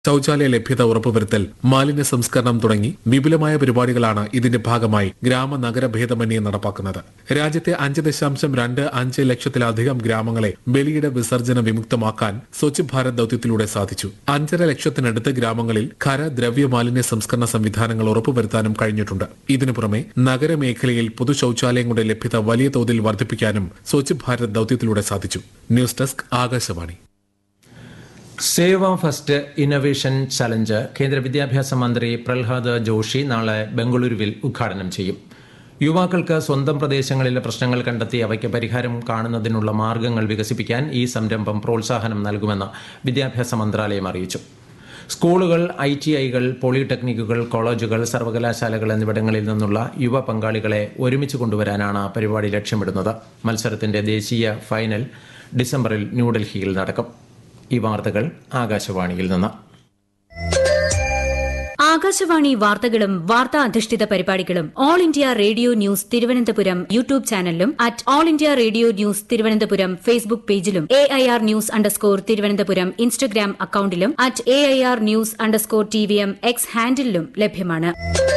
ശൌചാലയ ലഭ്യത ഉറപ്പുവരുത്തൽ മാലിന്യ സംസ്കരണം തുടങ്ങി വിപുലമായ പരിപാടികളാണ് ഇതിന്റെ ഭാഗമായി ഗ്രാമ നഗര ഭേദമന്യേ നടപ്പാക്കുന്നത് രാജ്യത്തെ അഞ്ച് ദശാംശം രണ്ട് അഞ്ച് ലക്ഷത്തിലധികം ഗ്രാമങ്ങളെ ബലിയിട വിസർജന വിമുക്തമാക്കാൻ സ്വച്ഛ് ഭാരത് ദൌത്യത്തിലൂടെ സാധിച്ചു അഞ്ചര ലക്ഷത്തിനടുത്ത് ഗ്രാമങ്ങളിൽ ഖര ദ്രവ്യ മാലിന്യ സംസ്കരണ സംവിധാനങ്ങൾ ഉറപ്പുവരുത്താനും കഴിഞ്ഞിട്ടുണ്ട് ഇതിനു പുറമെ നഗരമേഖലയിൽ പൊതു ശൌചാലയങ്ങളുടെ ലഭ്യത വലിയ തോതിൽ വർദ്ധിപ്പിക്കാനും സ്വച്ഛ് ഭാരത് ദൌത്യത്തിലൂടെ സാധിച്ചു ന്യൂസ് ഡെസ്ക് ആകാശവാണി സേവ ഫസ്റ്റ് ഇന്നൊവേഷൻ ചലഞ്ച് കേന്ദ്ര വിദ്യാഭ്യാസ മന്ത്രി പ്രഹ്ലാദ് ജോഷി നാളെ ബംഗളൂരുവിൽ ഉദ്ഘാടനം ചെയ്യും യുവാക്കൾക്ക് സ്വന്തം പ്രദേശങ്ങളിലെ പ്രശ്നങ്ങൾ കണ്ടെത്തി അവയ്ക്ക് പരിഹാരം കാണുന്നതിനുള്ള മാർഗങ്ങൾ വികസിപ്പിക്കാൻ ഈ സംരംഭം പ്രോത്സാഹനം നൽകുമെന്ന് വിദ്യാഭ്യാസ മന്ത്രാലയം അറിയിച്ചു സ്കൂളുകൾ ഐ ടി ഐകൾ പോളിടെക്നിക്കുകൾ കോളേജുകൾ സർവകലാശാലകൾ എന്നിവിടങ്ങളിൽ നിന്നുള്ള യുവ പങ്കാളികളെ ഒരുമിച്ച് കൊണ്ടുവരാനാണ് പരിപാടി ലക്ഷ്യമിടുന്നത് മത്സരത്തിന്റെ ദേശീയ ഫൈനൽ ഡിസംബറിൽ ന്യൂഡൽഹിയിൽ നടക്കും ഈ വാർത്തകൾ ആകാശവാണിയിൽ നിന്ന് ആകാശവാണി വാർത്തകളും വാർത്താ അധിഷ്ഠിത പരിപാടികളും all India radio news Thiruvananthapuram YouTube ചാനലിലും at all India radio news Thiruvananthapuram Facebook പേജിലും A I R news underscore Thiruvananthapuram Instagram അക്കൌണ്ടിലും at A I R news underscore T V M X ഹാൻഡിലും ലഭ്യമാണ്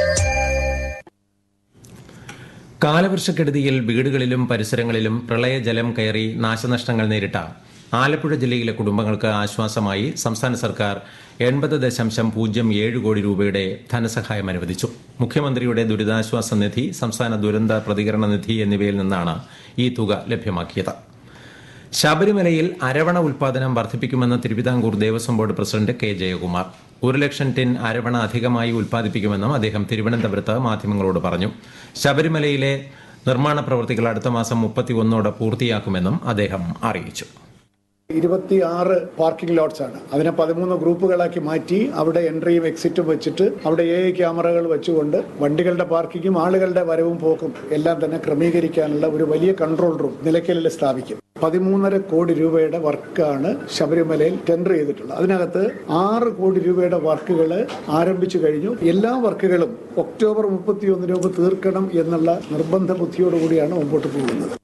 കാലവർഷക്കെടുതിയിൽ വീടുകളിലും പരിസരങ്ങളിലും പ്രളയജലം കയറി നാശനഷ്ടങ്ങൾ നേരിട്ട ആലപ്പുഴ ജില്ലയിലെ കുടുംബങ്ങൾക്ക് ആശ്വാസമായി സംസ്ഥാന സർക്കാർ എൺപത് ദശാംശം പൂജ്യം ഏഴ് കോടി രൂപയുടെ ധനസഹായം അനുവദിച്ചു മുഖ്യമന്ത്രിയുടെ ദുരിതാശ്വാസ നിധി സംസ്ഥാന ദുരന്ത പ്രതികരണ നിധി എന്നിവയിൽ നിന്നാണ് ഈ തുക ലഭ്യമാക്കിയത് ശബരിമലയിൽ അരവണ ഉൽപാദനം വർദ്ധിപ്പിക്കുമെന്ന് Thiruvithamkoor Devaswom board president K Jayakumar ഒരു ലക്ഷം ടിൻ അരവണ അധികമായി ഉൽപ്പാദിപ്പിക്കുമെന്നും അദ്ദേഹം തിരുവനന്തപുരത്ത് മാധ്യമങ്ങളോട് പറഞ്ഞു ശബരിമലയിലെ നിർമ്മാണ പ്രവൃത്തികൾ അടുത്ത മാസം മുപ്പത്തിയൊന്നോടെ പൂർത്തിയാക്കുമെന്നും അദ്ദേഹം അറിയിച്ചു ഇരുപത്തിയാറ് പാർക്കിംഗ് ലോട്ട്സ് ആണ് അതിനെ പതിമൂന്ന് ഗ്രൂപ്പുകളാക്കി മാറ്റി അവിടെ എൻട്രിയും എക്സിറ്റും വെച്ചിട്ട് അവിടെ എ ഐ ക്യാമറകൾ വെച്ചുകൊണ്ട് വണ്ടികളുടെ പാർക്കിങ്ങും ആളുകളുടെ വരവും പോക്കും എല്ലാം തന്നെ ക്രമീകരിക്കാനുള്ള ഒരു വലിയ കൺട്രോൾ റൂം നിലയ്ക്കലിൽ സ്ഥാപിക്കും പതിമൂന്നര കോടി രൂപയുടെ വർക്കാണ് ശബരിമലയിൽ ടെൻഡർ ചെയ്തിട്ടുള്ളത് അതിനകത്ത് ആറ് കോടി രൂപയുടെ വർക്കുകൾ ആരംഭിച്ചു കഴിഞ്ഞു എല്ലാ വർക്കുകളും ഒക്ടോബർ മുപ്പത്തിയൊന്നിന് മുമ്പ് തീർക്കണം എന്നുള്ള നിർബന്ധ ബുദ്ധിയോടുകൂടിയാണ് മുമ്പോട്ട് പോകുന്നത്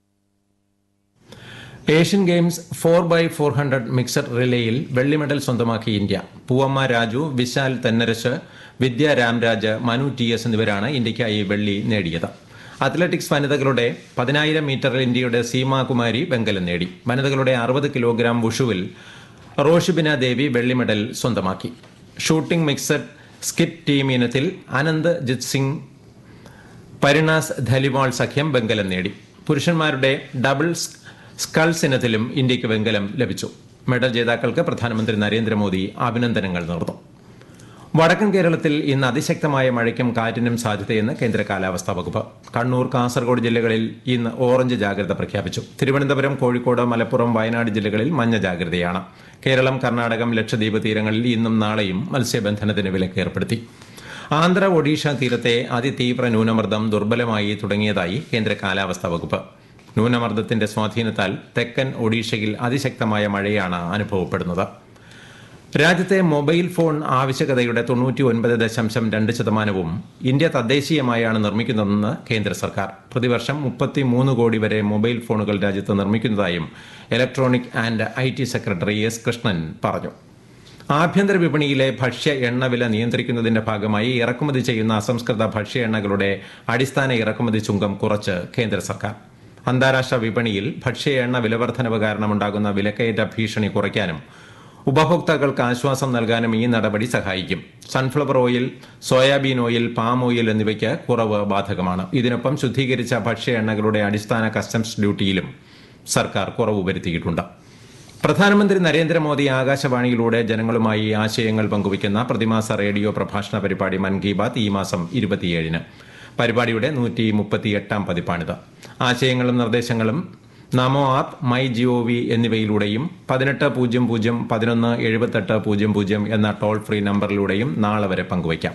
Asian Games four by four hundred mixed റിലേയിൽ വെള്ളി മെഡൽ സ്വന്തമാക്കി India Poovamma Raju Vishal Thennarasu Vidya Ramraj Manu T S എന്നിവരാണ് ഇന്ത്യയ്ക്കായി വെള്ളി നേടിയത് അത്ലറ്റിക്സ് വനിതകളുടെ പതിനായിരം മീറ്ററിൽ ഇന്ത്യയുടെ സീമാകുമാരി വെങ്കലം നേടി വനിതകളുടെ അറുപത് കിലോഗ്രാം വുഷുവിൽ റോഷിബിന ദേവി വെള്ളി മെഡൽ സ്വന്തമാക്കി ഷൂട്ടിംഗ് മിക്സഡ് സ്കിറ്റ് ടീം ഇനത്തിൽ അനന്ത് ജിത് സിംഗ് പരിണാസ് ധലിവാൾ സഖ്യം വെങ്കലം നേടി പുരുഷന്മാരുടെ ഡബിൾ സ്കൾസ് ഇനത്തിലും ഇന്ത്യയ്ക്ക് വെങ്കലം ലഭിച്ചു മെഡൽ ജേതാക്കൾക്ക് പ്രധാനമന്ത്രി നരേന്ദ്രമോദി അഭിനന്ദനങ്ങൾ നേർന്നു വടക്കൻ കേരളത്തിൽ ഇന്ന് അതിശക്തമായ മഴയ്ക്കും കാറ്റിനും സാധ്യതയെന്ന് കേന്ദ്ര കാലാവസ്ഥാ വകുപ്പ് കണ്ണൂർ കാസർഗോഡ് ജില്ലകളിൽ ഇന്ന് ഓറഞ്ച് ജാഗ്രത പ്രഖ്യാപിച്ചു തിരുവനന്തപുരം കോഴിക്കോട് മലപ്പുറം വയനാട് ജില്ലകളിൽ മഞ്ഞ ജാഗ്രതയാണ് കേരളം കർണാടകം ലക്ഷദ്വീപ് തീരങ്ങളിൽ ഇന്നും നാളെയും മത്സ്യബന്ധനത്തിന് വിലക്ക് ഏർപ്പെടുത്തി ആന്ധ്ര ഒഡീഷ തീരത്തെ അതിതീവ്ര ന്യൂനമർദ്ദം ദുർബലമായി തുടങ്ങിയതായി കേന്ദ്ര കാലാവസ്ഥാ വകുപ്പ് ന്യൂനമർദ്ദത്തിന്റെ സ്വാധീനത്താൽ തെക്കൻ ഒഡീഷയിൽ അതിശക്തമായ മഴയാണ് അനുഭവപ്പെടുന്നത് രാജ്യത്തെ മൊബൈൽ ഫോൺ ആവശ്യകതയുടെ തൊണ്ണൂറ്റി ഒൻപത് ദശാംശം രണ്ട് ശതമാനവും ഇന്ത്യ തദ്ദേശീയമായാണ് നിർമ്മിക്കുന്നതെന്ന് കേന്ദ്ര സർക്കാർ പ്രതിവർഷം മുപ്പത്തിമൂന്ന് കോടി വരെ മൊബൈൽ ഫോണുകൾ രാജ്യത്ത് നിർമ്മിക്കുന്നതായും electronic and I T secretary S Krishnan പറഞ്ഞു ആഭ്യന്തര വിപണിയിലെ ഭക്ഷ്യ എണ്ണവില നിയന്ത്രിക്കുന്നതിന്റെ ഭാഗമായി ഇറക്കുമതി ചെയ്യുന്ന അസംസ്കൃത ഭക്ഷ്യ എണ്ണകളുടെ അടിസ്ഥാന ഇറക്കുമതി ചുങ്കം കുറച്ച് കേന്ദ്ര സർക്കാർ അന്താരാഷ്ട്ര വിപണിയിൽ ഭക്ഷ്യ എണ്ണ വിലവർദ്ധനവ് കാരണമുണ്ടാകുന്ന വിലക്കയറ്റ ഭീഷണി കുറയ്ക്കാനും ഉപഭോക്താക്കൾക്ക് ആശ്വാസം നൽകാനും ഈ നടപടി സഹായിക്കും sunflower oil soybean oil palm oil എന്നിവയ്ക്ക് കുറവ് ബാധകമാണ് ഇതിനൊപ്പം ശുദ്ധീകരിച്ച ഭക്ഷ്യ എണ്ണകളുടെ അടിസ്ഥാന കസ്റ്റംസ് ഡ്യൂട്ടിയിലും സർക്കാർ കുറവ് വരുത്തിയിട്ടുണ്ട് പ്രധാനമന്ത്രി നരേന്ദ്രമോദി ആകാശവാണിയിലൂടെ ജനങ്ങളുമായി ആശയങ്ങൾ പങ്കുവയ്ക്കുന്ന പ്രതിമാസ റേഡിയോ പ്രഭാഷണ പരിപാടി മൻ കി ബാത് ഈ മാസം ഇരുപത്തിയേഴിന് പരിപാടിയുടെ നൂറ്റി മുപ്പത്തിയെട്ടാം പതിപ്പാണിത് ആശയങ്ങളും നിർദ്ദേശങ്ങളും NaMo app my G O എന്നിവയിലൂടെയും പതിനെട്ട് പൂജ്യം പൂജ്യം പതിനൊന്ന് എഴുപത്തെട്ട് പൂജ്യം പൂജ്യം എന്ന ടോൾ ഫ്രീ നമ്പറിലൂടെയും നാളെ വരെ പങ്കുവയ്ക്കാം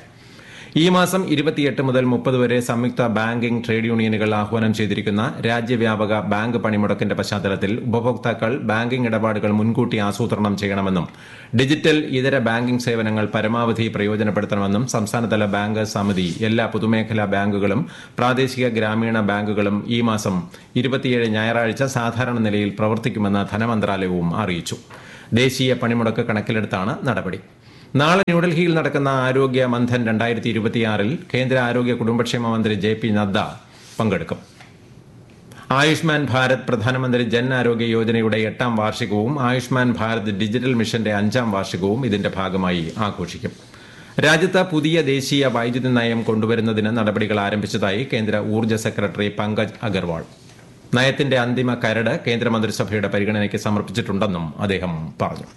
ഈ മാസം ഇരുപത്തിയെട്ട് മുതൽ മുപ്പത് വരെ സംയുക്ത ബാങ്കിംഗ് ട്രേഡ് യൂണിയനുകൾ ആഹ്വാനം ചെയ്തിരിക്കുന്ന രാജ്യവ്യാപക ബാങ്ക് പണിമുടക്കിന്റെ പശ്ചാത്തലത്തിൽ ഉപഭോക്താക്കൾ ബാങ്കിംഗ് ഇടപാടുകൾ മുൻകൂട്ടി ആസൂത്രണം ചെയ്യണമെന്നും ഡിജിറ്റൽ ഇതര ബാങ്കിംഗ് സേവനങ്ങൾ പരമാവധി പ്രയോജനപ്പെടുത്തണമെന്നും സംസ്ഥാനതല ബാങ്ക് സമിതി എല്ലാ പൊതുമേഖലാ ബാങ്കുകളും പ്രാദേശിക ഗ്രാമീണ ബാങ്കുകളും ഈ മാസം ഇരുപത്തിയേഴ് ഞായറാഴ്ച സാധാരണ നിലയിൽ പ്രവർത്തിക്കുമെന്ന് ധനമന്ത്രാലയവും അറിയിച്ചു ദേശീയ പണിമുടക്ക് കണക്കിലെടുത്താണ് നടപടി നാളെ ന്യൂഡൽഹിയിൽ നടക്കുന്ന ആരോഗ്യ മന്ഥൻ രണ്ടായിരത്തി ഇരുപത്തിയാറിൽ കേന്ദ്ര ആരോഗ്യ കുടുംബക്ഷേമ മന്ത്രി ജെ പി നദ്ദ പങ്കെടുക്കും ആയുഷ്മാൻ ഭാരത് പ്രധാനമന്ത്രി ജൻ ആരോഗ്യ യോജനയുടെ എട്ടാം വാർഷികവും ആയുഷ്മാൻ ഭാരത് ഡിജിറ്റൽ മിഷന്റെ അഞ്ചാം വാർഷികവും ഇതിന്റെ ഭാഗമായി ആഘോഷിക്കും രാജ്യത്ത് പുതിയ ദേശീയ വൈദ്യുതി നയം കൊണ്ടുവരുന്നതിന് നടപടികൾ ആരംഭിച്ചതായി കേന്ദ്ര ഊർജ്ജ സെക്രട്ടറി പങ്കജ് അഗർവാൾ നയത്തിന്റെ അന്തിമ കരട് കേന്ദ്രമന്ത്രിസഭയുടെ പരിഗണനയ്ക്ക് സമർപ്പിച്ചിട്ടുണ്ടെന്നും അദ്ദേഹം പറഞ്ഞു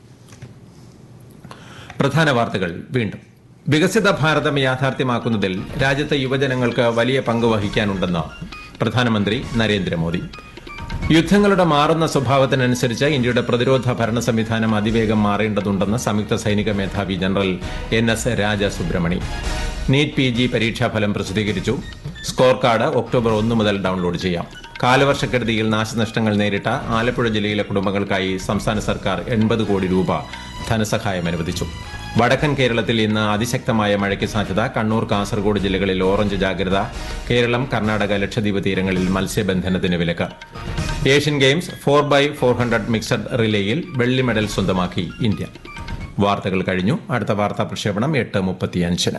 പ്രധാന വാർത്തകൾ വീണ്ടും വികസിത ഭാരതം യാഥാർത്ഥ്യമാക്കുന്നതിൽ രാജ്യത്തെ യുവജനങ്ങൾക്ക് വലിയ പങ്ക് വഹിക്കാനുണ്ടെന്ന് പ്രധാനമന്ത്രി നരേന്ദ്രമോദി യുദ്ധങ്ങളുടെ മാറുന്ന സ്വഭാവത്തിനനുസരിച്ച് ഇന്ത്യയുടെ പ്രതിരോധ ഭരണ സംവിധാനം അതിവേഗം മാറേണ്ടതുണ്ടെന്ന് സംയുക്ത സൈനിക മേധാവി general N S Raja Subramani NEET P G പരീക്ഷാഫലം പ്രസിദ്ധീകരിച്ചു സ്കോർ കാർഡ് ഒക്ടോബർ ഒന്ന് മുതൽ ഡൌൺലോഡ് ചെയ്യാം കാലവർഷക്കെടുതിയിൽ നാശനഷ്ടങ്ങൾ നേരിട്ട ആലപ്പുഴ ജില്ലയിലെ കുടുംബങ്ങൾക്കായി സംസ്ഥാന സർക്കാർ എൺപത് കോടി രൂപ ധനസഹായം അനുവദിച്ചു വടക്കൻ കേരളത്തിൽ ഇന്ന് അതിശക്തമായ മഴയ്ക്ക് സാധ്യത കണ്ണൂർ കാസർഗോഡ് ജില്ലകളിൽ ഓറഞ്ച് ജാഗ്രത കേരളം കർണാടക ലക്ഷദ്വീപ് തീരങ്ങളിൽ മത്സ്യബന്ധനത്തിന് വിലക്ക് Asian Games four by four hundred mixed റിലേയിൽ വെള്ളി മെഡൽ സ്വന്തമാക്കി ഇന്ത്യ വാർത്തകൾ കഴിഞ്ഞു അടുത്ത വാർത്താ പ്രക്ഷേപണം എട്ട് മുപ്പത്തിയഞ്ചിന്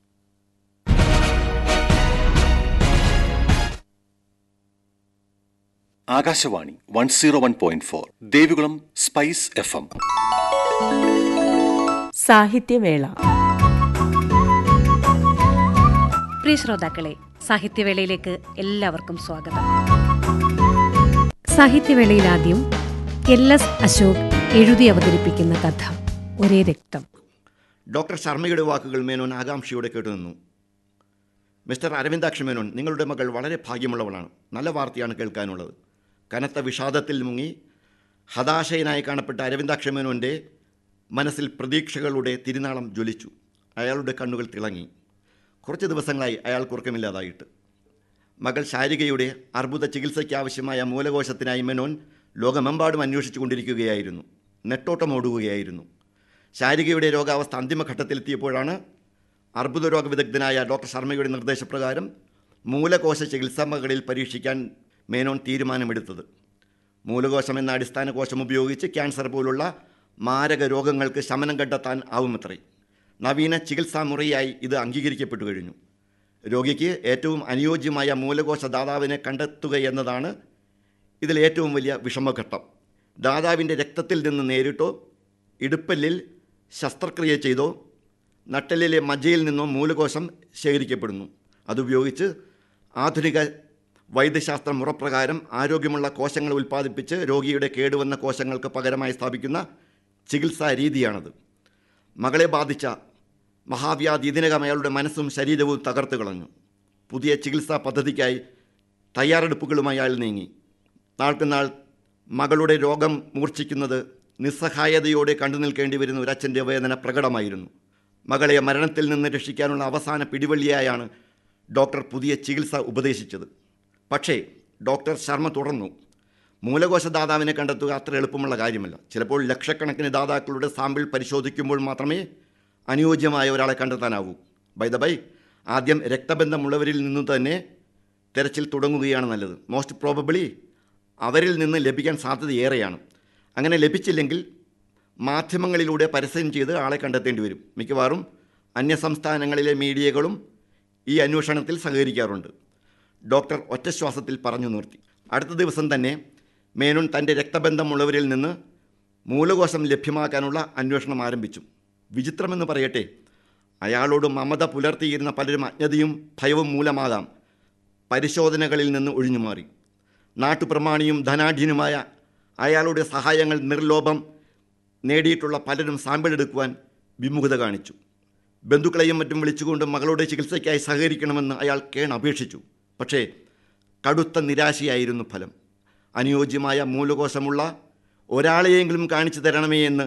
Akashvani one zero one point four Devikulam spice F M Sahithyavela പ്രിയ ശ്രോതാക്കളെ സാഹിത്യവേളയിലേക്ക് എല്ലാവർക്കും സ്വാഗതം സാഹിത്യവേളയിൽ ആദ്യം എൽ എസ് അശോക് എഴുതി അവതരിപ്പിക്കുന്ന കഥ ഒരേ രക്തം ഡോക്ടർ ശർമ്മയുടെ വാക്കുകൾ മേനോൻ ആകാംക്ഷയോടെ കേട്ടുനിന്നു മിസ്റ്റർ അരവിന്ദാക്ഷ മേനോൻ നിങ്ങളുടെ മകൾ വളരെ ഭാഗ്യമുള്ളവളാണ് നല്ല വാർത്തയാണ് കേൾക്കാനുള്ളത് കനത്ത വിഷാദത്തിൽ മുങ്ങി ഹതാശയനായി കാണപ്പെട്ട അരവിന്ദാക്ഷ മേനോൻ്റെ മനസ്സിൽ പ്രതീക്ഷകളുടെ തിരുനാളം ജ്വലിച്ചു അയാളുടെ കണ്ണുകൾ തിളങ്ങി കുറച്ച് ദിവസങ്ങളായി അയാൾക്ക് ഉറക്കമില്ലാതായിട്ട് മകൾ ശാരികയുടെ അർബുദ ചികിത്സയ്ക്ക് ആവശ്യമായ മൂലകോശത്തിനായി മേനോൻ ലോകമെമ്പാടും അന്വേഷിച്ചു കൊണ്ടിരിക്കുകയായിരുന്നു നെട്ടോട്ടമോടുകയായിരുന്നു ശാരികയുടെ രോഗാവസ്ഥ അന്തിമഘട്ടത്തിലെത്തിയപ്പോഴാണ് അർബുദ രോഗ വിദഗ്ധനായ ഡോക്ടർ ശർമ്മയുടെ നിർദ്ദേശപ്രകാരം മൂലകോശ ചികിത്സ മകളിൽ പരീക്ഷിക്കാൻ മേനോൻ തീരുമാനമെടുത്തത് മൂലകോശം എന്ന അടിസ്ഥാന കോശം ഉപയോഗിച്ച് ക്യാൻസർ പോലുള്ള മാരക രോഗങ്ങൾക്ക് ശമനം കണ്ടെത്താൻ ആവുമത്രേ നവീന ചികിത്സാ മുറിയായി ഇത് അംഗീകരിക്കപ്പെട്ടു കഴിഞ്ഞു രോഗിക്ക് ഏറ്റവും അനുയോജ്യമായ മൂലകോശ ദാതാവിനെ കണ്ടെത്തുക എന്നതാണ് ഇതിൽ ഏറ്റവും വലിയ വിഷമഘട്ടം ദാതാവിൻ്റെ രക്തത്തിൽ നിന്ന് നേരിട്ടോ ഇടുപ്പല്ലിൽ ശസ്ത്രക്രിയ ചെയ്തോ നട്ടലിലെ മജ്ജയിൽ നിന്നോ മൂലകോശം ശേഖരിക്കപ്പെടുന്നു അതുപയോഗിച്ച് ആധുനിക വൈദ്യശാസ്ത്ര മുറപ്രകാരം ആരോഗ്യമുള്ള കോശങ്ങൾ ഉൽപ്പാദിപ്പിച്ച് രോഗിയുടെ കേടുവന്ന കോശങ്ങൾക്ക് പകരമായി സ്ഥാപിക്കുന്ന ചികിത്സാ രീതിയാണത് മകളെ ബാധിച്ച മഹാവ്യാധി ഇതിനകം അയാളുടെ മനസ്സും ശരീരവും തകർത്ത് കളഞ്ഞു പുതിയ ചികിത്സാ പദ്ധതിക്കായി തയ്യാറെടുപ്പുകളുമായി അയാൾ നീങ്ങി നാൾക്കുനാൾ മകളുടെ രോഗം മൂർച്ഛിക്കുന്നത് നിസ്സഹായതയോടെ കണ്ടു നിൽക്കേണ്ടി വരുന്ന ഒരച്ഛൻ്റെ വേദന പ്രകടമായിരുന്നു മകളെ മരണത്തിൽ നിന്ന് രക്ഷിക്കാനുള്ള അവസാന പിടിവള്ളിയായാണ് ഡോക്ടർ പുതിയ ചികിത്സ ഉപദേശിച്ചത് പക്ഷേ ഡോക്ടർ ശർമ്മ തുടർന്നു മൂലകോശ ദാതാവിനെ കണ്ടെത്തുക അത്ര എളുപ്പമുള്ള കാര്യമല്ല ചിലപ്പോൾ ലക്ഷക്കണക്കിന് ദാതാക്കളുടെ സാമ്പിൾ പരിശോധിക്കുമ്പോൾ മാത്രമേ അനുയോജ്യമായ ഒരാളെ കണ്ടെത്താനാവൂ ബൈ ദ ബൈ ആദ്യം രക്തബന്ധമുള്ളവരിൽ നിന്ന് തന്നെ തെരച്ചിൽ തുടങ്ങുകയാണ് നല്ലത് മോസ്റ്റ് പ്രോബബിളി അവരിൽ നിന്ന് ലഭിക്കാൻ സാധ്യത ഏറെയാണ് അങ്ങനെ ലഭിച്ചില്ലെങ്കിൽ മാധ്യമങ്ങളിലൂടെ പരസ്യം ചെയ്ത് ആളെ കണ്ടെത്തേണ്ടി വരും മിക്കവാറും അന്യസംസ്ഥാനങ്ങളിലെ മീഡിയകളും ഈ അന്വേഷണത്തിൽ സഹകരിക്കാറുണ്ട് ഡോക്ടർ ഒറ്റശ്വാസത്തിൽ പറഞ്ഞു നിർത്തി അടുത്ത ദിവസം തന്നെ മേനോൻ തൻ്റെ രക്തബന്ധമുള്ളവരിൽ നിന്ന് മൂലകോശം ലഭ്യമാക്കാനുള്ള അന്വേഷണം ആരംഭിച്ചു വിചിത്രമെന്ന് പറയട്ടെ അയാളോട് മമത പുലർത്തിയിരുന്ന പലരും അജ്ഞതയും ഭയവും മൂലമാകാം പരിശോധനകളിൽ നിന്ന് ഒഴിഞ്ഞുമാറി നാട്ടുപ്രമാണിയും ധനാഢ്യനുമായ അയാളുടെ സഹായങ്ങൾ നിർലോഭം നേടിയിട്ടുള്ള പലരും സാമ്പിൾ എടുക്കുവാൻ വിമുഖത കാണിച്ചു ബന്ധുക്കളെയും മറ്റും വിളിച്ചുകൊണ്ട് മകളുടെ ചികിത്സയ്ക്കായി സഹകരിക്കണമെന്ന് അയാൾ കേൺ അപേക്ഷിച്ചു പക്ഷേ കടുത്ത നിരാശയായിരുന്നു ഫലം അനുയോജ്യമായ മൂലകോശമുള്ള ഒരാളെയെങ്കിലും കാണിച്ചു തരണമേ എന്ന്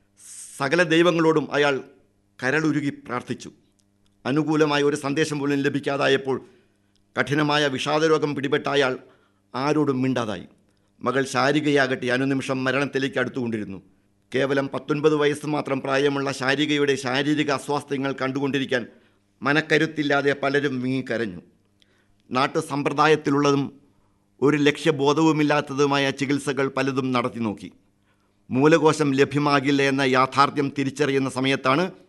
സകല ദൈവങ്ങളോടും അയാൾ കരളുരുകി പ്രാർത്ഥിച്ചു അനുകൂലമായ ഒരു സന്ദേശം പോലും ലഭിക്കാതായപ്പോൾ കഠിനമായ വിഷാദരോഗം പിടിപെട്ട അയാൾ ആരോടും മിണ്ടാതായി മകൾ ശാരികയാകട്ടെ അനുനിമിഷം മരണത്തിലേക്ക് അടുത്തുകൊണ്ടിരുന്നു കേവലം പത്തൊൻപത് വയസ്സ് മാത്രം പ്രായമുള്ള ശാരികയുടെ ശാരീരിക അസ്വാസ്ഥ്യങ്ങൾ കണ്ടുകൊണ്ടിരിക്കാൻ മനക്കരുത്തില്ലാതെ പലരും വിങ്ങിക്കരഞ്ഞു നാട്ടു സമ്പ്രദായത്തിലുള്ളതും ഒരു ലക്ഷ്യബോധവുമില്ലാത്തതുമായ ചികിത്സകൾ പലതും നടത്തി നോക്കി മൂലകോശം ലഭ്യമാകില്ല എന്ന യാഥാർത്ഥ്യം തിരിച്ചറിയുന്ന സമയത്താണ്